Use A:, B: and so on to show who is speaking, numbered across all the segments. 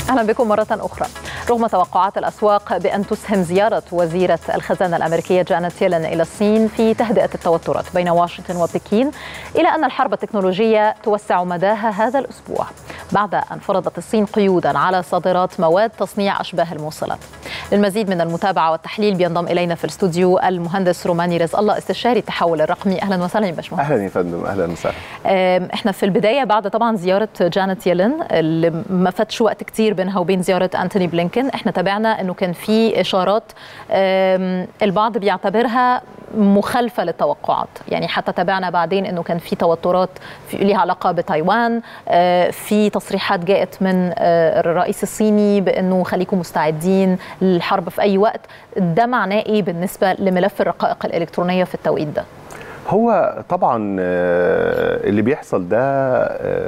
A: اهلا بكم مره اخرى رغم توقعات الاسواق بان تسهم زياره وزيره الخزانه الامريكيه جانيت يلين الى الصين في تهدئه التوترات بين واشنطن وبكين الى ان الحرب التكنولوجيه توسع مداها هذا الاسبوع بعد ان فرضت الصين قيودا على صادرات مواد تصنيع اشباه الموصلات للمزيد من المتابعه والتحليل بينضم الينا في الاستوديو المهندس روماني رزق الله استشاري التحول الرقمي اهلا وسهلا يا باشمهندس
B: اهلا يا فندم اهلا وسهلا
A: احنا في البدايه بعد طبعا زياره جانيت يلين اللي ما فاتش وقت كتير بينها وبين زياره انتوني بلينكن احنا تابعنا انه كان في اشارات البعض بيعتبرها مخالفه للتوقعات يعني حتى تابعنا بعدين انه كان في توترات في ليها علاقه بتايوان في تصريحات جاءت من الرئيس الصيني بانه خليكم مستعدين للحرب في اي وقت ده معناه ايه بالنسبه لملف الرقائق الالكترونيه في التوقيت ده
B: هو طبعا اللي بيحصل ده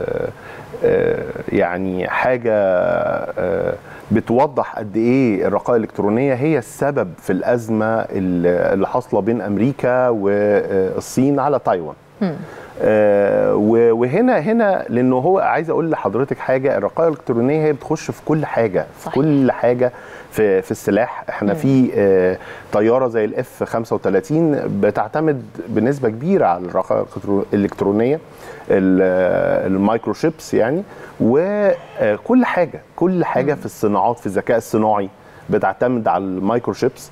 B: يعني حاجه بتوضح قد ايه الرقائق الالكترونيه هي السبب في الازمه اللي حاصله بين امريكا والصين على تايوان آه وهنا هنا لانه هو عايز اقول لحضرتك حاجه الرقائق الالكترونيه هي بتخش في كل حاجه
A: صحيح.
B: في كل حاجه في في السلاح احنا مم. في آه طياره زي الاف 35 بتعتمد بنسبه كبيره على الرقائق الالكترونيه المايكرو شيبس يعني وكل حاجه كل حاجه مم. في الصناعات في الذكاء الصناعي بتعتمد على المايكرو شيبس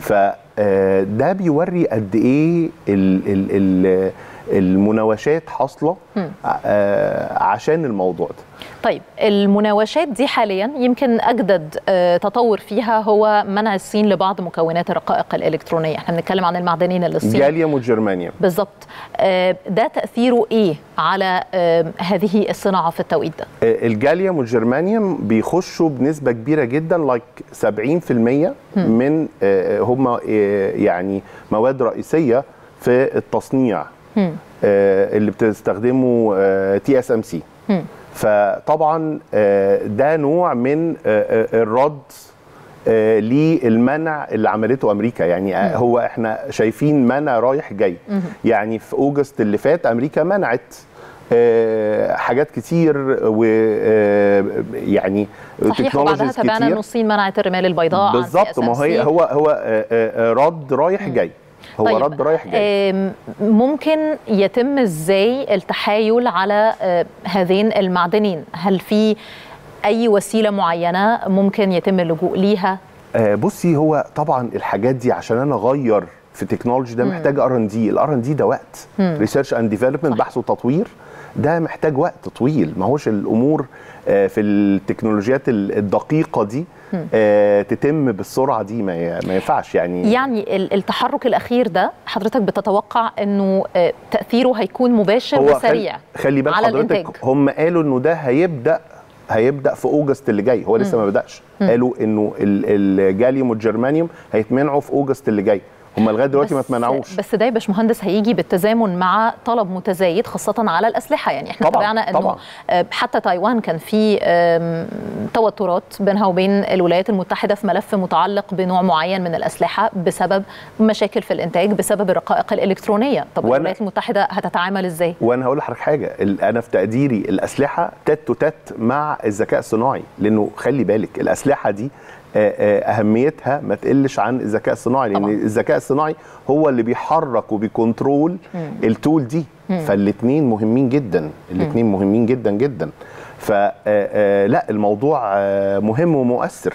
B: فده بيوري قد ايه ال ال ال المناوشات حاصله آه عشان الموضوع ده
A: طيب المناوشات دي حاليا يمكن اجدد آه تطور فيها هو منع الصين لبعض مكونات الرقائق الالكترونيه احنا بنتكلم عن المعدنين اللي الصين
B: جاليوم وجرمانيوم
A: بالظبط آه ده تاثيره ايه على هذه الصناعه في التوقيت ده
B: الجاليوم والجرمانيوم بيخشوا بنسبه كبيره جدا لايك 70% من هم يعني مواد رئيسيه في التصنيع آه اللي بتستخدمه آه تي اس ام سي فطبعا آه ده نوع من الرد للمنع اللي عملته امريكا يعني مم. هو احنا شايفين منع رايح جاي مم. يعني في اوجست اللي فات امريكا منعت حاجات كتير و يعني
A: صحيح وبعدها تابعنا ان الصين منعت الرمال البيضاء
B: بالظبط ما هي هو هو رد رايح مم. جاي هو
A: طيب
B: رد رايح جاي
A: ممكن يتم ازاي التحايل على هذين المعدنين هل في اي وسيله معينه ممكن يتم اللجوء ليها
B: بصي هو طبعا الحاجات دي عشان انا اغير في التكنولوجي ده محتاج ار ان دي الار ان دي ده وقت ريسيرش اند ديفلوبمنت بحث وتطوير ده محتاج وقت طويل ما هوش الامور في التكنولوجيات الدقيقه دي آه تتم بالسرعه دي ما ما ينفعش يعني
A: يعني التحرك الاخير ده حضرتك بتتوقع انه آه تاثيره هيكون مباشر
B: هو
A: وسريع
B: خلي بال حضرتك هم قالوا انه ده هيبدا هيبدا في اوجست اللي جاي هو لسه ما بداش قالوا انه الجاليوم والجرمانيوم هيتمنعوا في اوجست اللي جاي هم لغايه دلوقتي ما اتمنعوش
A: بس ده يا باشمهندس هيجي بالتزامن مع طلب متزايد خاصه على الاسلحه يعني احنا تابعنا انه
B: طبعًا.
A: حتى تايوان كان في توترات بينها وبين الولايات المتحده في ملف متعلق بنوع معين من الاسلحه بسبب مشاكل في الانتاج بسبب الرقائق الالكترونيه طب الولايات المتحده هتتعامل ازاي
B: وانا هقول لحضرتك حاجه انا في تقديري الاسلحه تت تت مع الذكاء الصناعي لانه خلي بالك الاسلحه دي اهميتها ما تقلش عن الذكاء الصناعي لان الذكاء الصناعي هو اللي بيحرك وبيكنترول التول دي فالاثنين مهمين جدا الاثنين مهمين جدا جدا فلا الموضوع مهم ومؤثر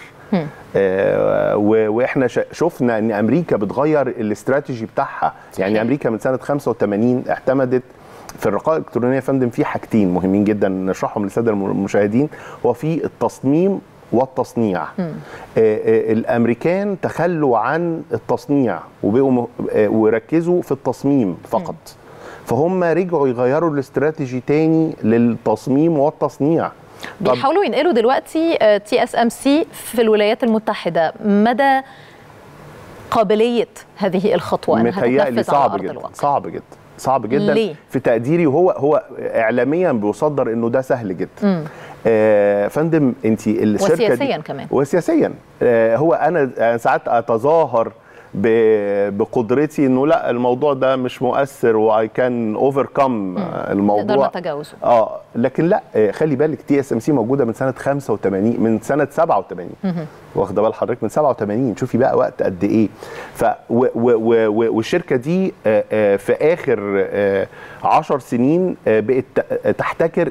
B: واحنا شفنا ان امريكا بتغير الاستراتيجي بتاعها يعني امريكا من سنه 85 اعتمدت في الرقائق الالكترونيه يا فندم في حاجتين مهمين جدا نشرحهم للساده المشاهدين هو في التصميم والتصنيع آه آه الامريكان تخلوا عن التصنيع وبقوا وركزوا في التصميم فقط م. فهم رجعوا يغيروا الاستراتيجي تاني للتصميم والتصنيع
A: بيحاولوا ينقلوا دلوقتي تي اس ام سي في الولايات المتحده مدى قابليه هذه الخطوه
B: انها تتنفذ صعب على ارض جدا الواقع صعب جدا صعب جدا
A: ليه؟
B: في تقديري هو هو اعلاميا بيصدر انه ده سهل جدا آه فندم انت الشركه
A: وسياسيا
B: دي
A: كمان
B: وسياسيا آه هو انا ساعات اتظاهر ب- بقدرتي انه لا الموضوع ده مش مؤثر واي كان اوفركم
A: نقدر
B: الموضوع
A: نتجاوزه
B: اه لكن لا آه، خلي بالك تي اس ام سي موجوده من سنه 85 من سنه 87 واخده بال حضرتك من 87 شوفي بقى وقت قد ايه ف و و و و والشركه دي آه، آه، في اخر آه، 10 سنين آه، بقت ت- تحتكر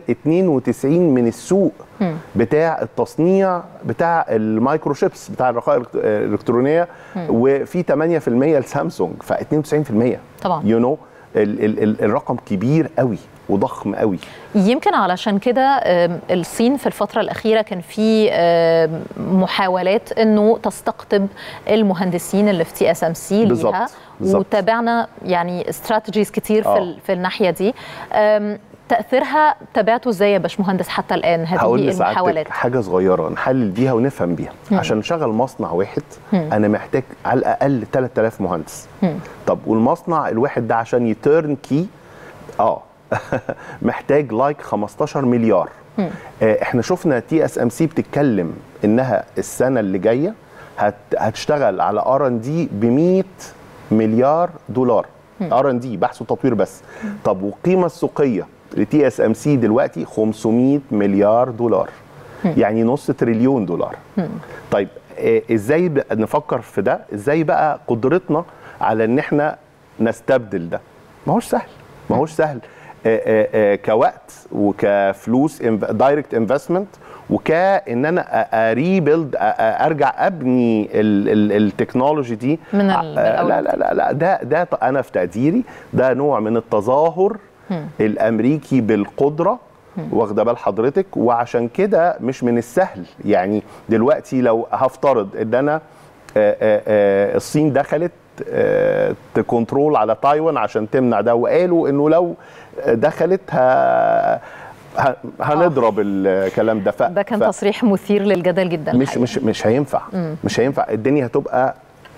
B: 92 من السوق بتاع التصنيع بتاع المايكرو شيبس بتاع الرقائق الإلكت- آه، الالكترونيه وفي 8% لسامسونج ف 92%
A: طبعا.
B: يو نو الرقم كبير قوي وضخم قوي
A: يمكن علشان كده آم، الصين في الفترة الأخيرة كان في آم، محاولات إنه تستقطب المهندسين اللي في تي اس ام سي
B: بالظبط،
A: ليها
B: بالظبط.
A: وتابعنا يعني استراتيجيز كتير في,
B: آه.
A: ال- في الناحية دي آم، تأثيرها تابعته ازاي يا باشمهندس حتى الآن
B: هقول
A: هذه
B: لسعادتك
A: المحاولات
B: حاجه صغيره نحلل بيها ونفهم بيها عشان نشغل مصنع واحد انا محتاج على الاقل 3000 مهندس طب والمصنع الواحد ده عشان يتيرن كي اه محتاج لايك 15 مليار آه احنا شفنا تي اس ام سي بتتكلم انها السنه اللي جايه هت هتشتغل على ار ان دي ب 100 مليار دولار ار ان دي بحث وتطوير بس طب والقيمه السوقيه لتي اس ام سي دلوقتي 500 مليار دولار يعني نص تريليون دولار طيب آه، ازاي بقى نفكر في ده ازاي بقى قدرتنا على ان احنا نستبدل ده ما هوش سهل ما هوش سهل آه، آه، آه، كوقت وكفلوس دايركت انفستمنت وكان انا اريبيلد ارجع ابني ال- ال- التكنولوجي دي
A: من ال-
B: آه،
A: من
B: لا
A: الأول.
B: لا لا لا ده ده ط- انا في تقديري ده نوع من التظاهر الامريكي بالقدره واخده بال حضرتك وعشان كده مش من السهل يعني دلوقتي لو هفترض ان انا آه، آه، آه، الصين دخلت آه، تكنترول على تايوان عشان تمنع ده وقالوا انه لو دخلت ه- ه- هنضرب الكلام ده ف-
A: ده كان
B: ف-
A: تصريح مثير للجدل جدا
B: مش
A: الحقيقة.
B: مش مش هينفع مش هينفع الدنيا هتبقى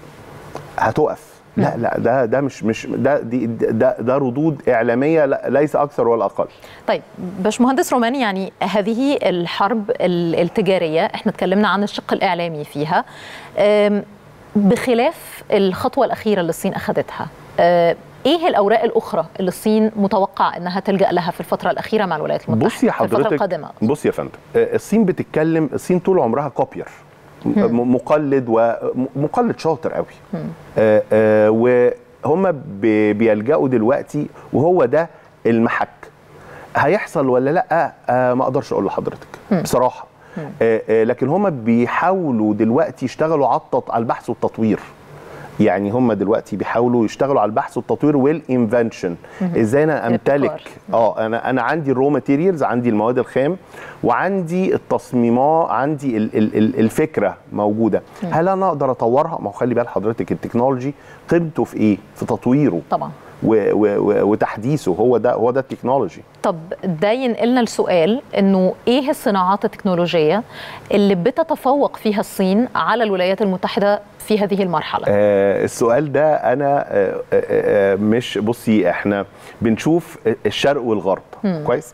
B: هتقف لا لا ده ده مش مش ده دي ده ده ردود اعلاميه لا- ليس اكثر ولا اقل
A: طيب باشمهندس روماني يعني هذه الحرب ال- التجاريه احنا اتكلمنا عن الشق الاعلامي فيها أم، بخلاف الخطوه الاخيره اللي الصين اخذتها أه، ايه الاوراق الاخرى اللي الصين متوقع انها تلجا لها في الفتره الاخيره مع الولايات المتحده
B: بصي
A: في الفتره
B: حضرتك
A: القادمه
B: بصي يا فندم آه، الصين بتتكلم الصين طول عمرها كوبير م- مقلد ومقلد شاطر قوي آه، آه، وهم بي- بيلجأوا دلوقتي وهو ده المحك هيحصل ولا لا آه، ما اقدرش اقول لحضرتك بصراحه آه، آه، لكن هم بيحاولوا دلوقتي يشتغلوا على التط- على البحث والتطوير يعني هم دلوقتي بيحاولوا يشتغلوا على البحث والتطوير والانفنشن ازاي انا
A: الابتكار.
B: امتلك اه انا انا عندي الرو ماتيريالز عندي المواد الخام وعندي التصميمات عندي ال ال ال الفكره موجوده هل انا اقدر اطورها ما هو خلي بال حضرتك التكنولوجي قيمته في ايه في تطويره
A: طبعا
B: و و و وتحديثه هو ده هو ده التكنولوجي
A: طب ده ينقلنا لسؤال انه ايه الصناعات التكنولوجيه اللي بتتفوق فيها الصين على الولايات المتحده في هذه المرحله
B: آه السؤال ده انا آه آه آه مش بصي احنا بنشوف الشرق والغرب كويس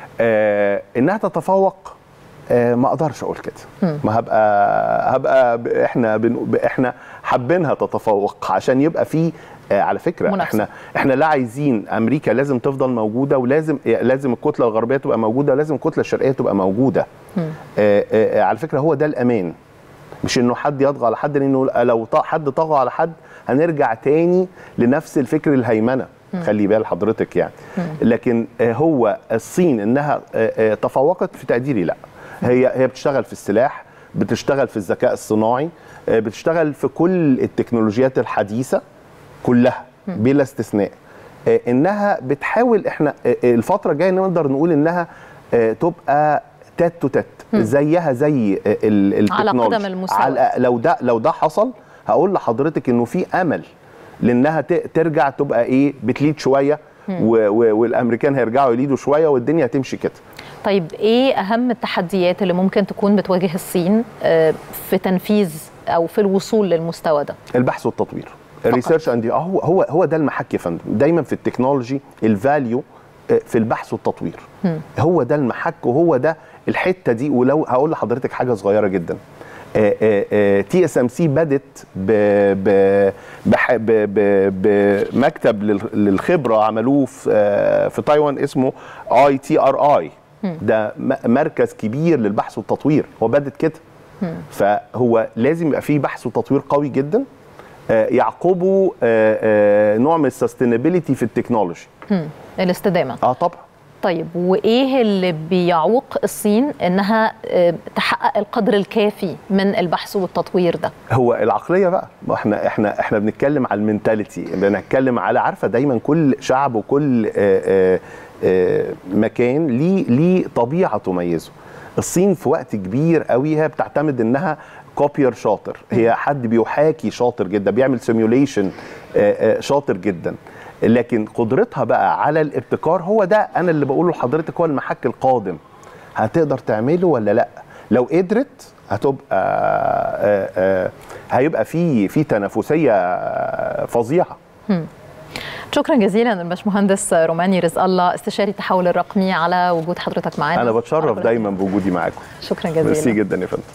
B: آه انها تتفوق آه ما اقدرش اقول كده ما هبقى هبقى ب- احنا بن ب- احنا حابينها تتفوق عشان يبقى في آه على فكره
A: منافسة.
B: احنا احنا لا عايزين امريكا لازم تفضل موجوده ولازم لازم الكتله الغربيه تبقى موجوده ولازم الكتله الشرقيه تبقى موجوده آه آه آه على فكره هو ده الامان مش انه حد يطغى على حد لانه لو ط- حد طغى على حد هنرجع تاني لنفس الفكر الهيمنه خلي بال حضرتك يعني لكن آه، هو الصين انها آه، آه، تفوقت في تقديري لا هي هي بتشتغل في السلاح بتشتغل في الذكاء الصناعي آه، بتشتغل في كل التكنولوجيات الحديثه كلها بلا استثناء آه، انها بتحاول احنا آه، آه، الفتره الجايه نقدر نقول انها آه، تبقى تات تو تات زيها زي آه، ال-
A: على
B: التكنولوجي
A: قدم المساواة.
B: على لو ده لو ده حصل هقول لحضرتك انه في امل لانها ت- ترجع تبقى ايه بتليد شويه و- و- والامريكان هيرجعوا يليدوا شويه والدنيا هتمشي كده
A: طيب ايه اهم التحديات اللي ممكن تكون بتواجه الصين آه، في تنفيذ او في الوصول للمستوى ده
B: البحث والتطوير الريسيرش اند هو هو هو ده المحك يا فندم دايما في التكنولوجي الفاليو في البحث والتطوير هو ده المحك وهو ده الحته دي ولو هقول لحضرتك حاجه صغيره جدا تي اس ام سي بدت ب- ب- بح- ب- ب- بمكتب لل- للخبره عملوه في آه، في تايوان اسمه اي تي ار اي ده م- مركز كبير للبحث والتطوير هو بدت كده فهو لازم يبقى فيه بحث وتطوير قوي جدا آه، يعقبه آه، آه، نوع من السستينابيلتي في التكنولوجي
A: مم. الاستدامه
B: اه طبعا
A: طيب وايه اللي بيعوق الصين انها آه، تحقق القدر الكافي من البحث والتطوير ده
B: هو العقليه بقى ما احنا احنا احنا بنتكلم على المينتاليتي بنتكلم على عارفه دايما كل شعب وكل آه، آه، آه، مكان ليه ليه طبيعه تميزه الصين في وقت كبير قوي هي بتعتمد انها كوبير شاطر هي حد بيحاكي شاطر جدا بيعمل سيميوليشن شاطر جدا لكن قدرتها بقى على الابتكار هو ده انا اللي بقوله لحضرتك هو المحك القادم هتقدر تعمله ولا لا لو قدرت هتبقى آه، آه، هيبقى في في تنافسيه آه، فظيعه
A: شكرا جزيلا الباشمهندس روماني رزق الله استشاري التحول الرقمي على وجود حضرتك معانا
B: انا بتشرف دايما بوجودي معاكم
A: شكرا
B: ميرسي
A: جزيلا
B: جدا يا فندم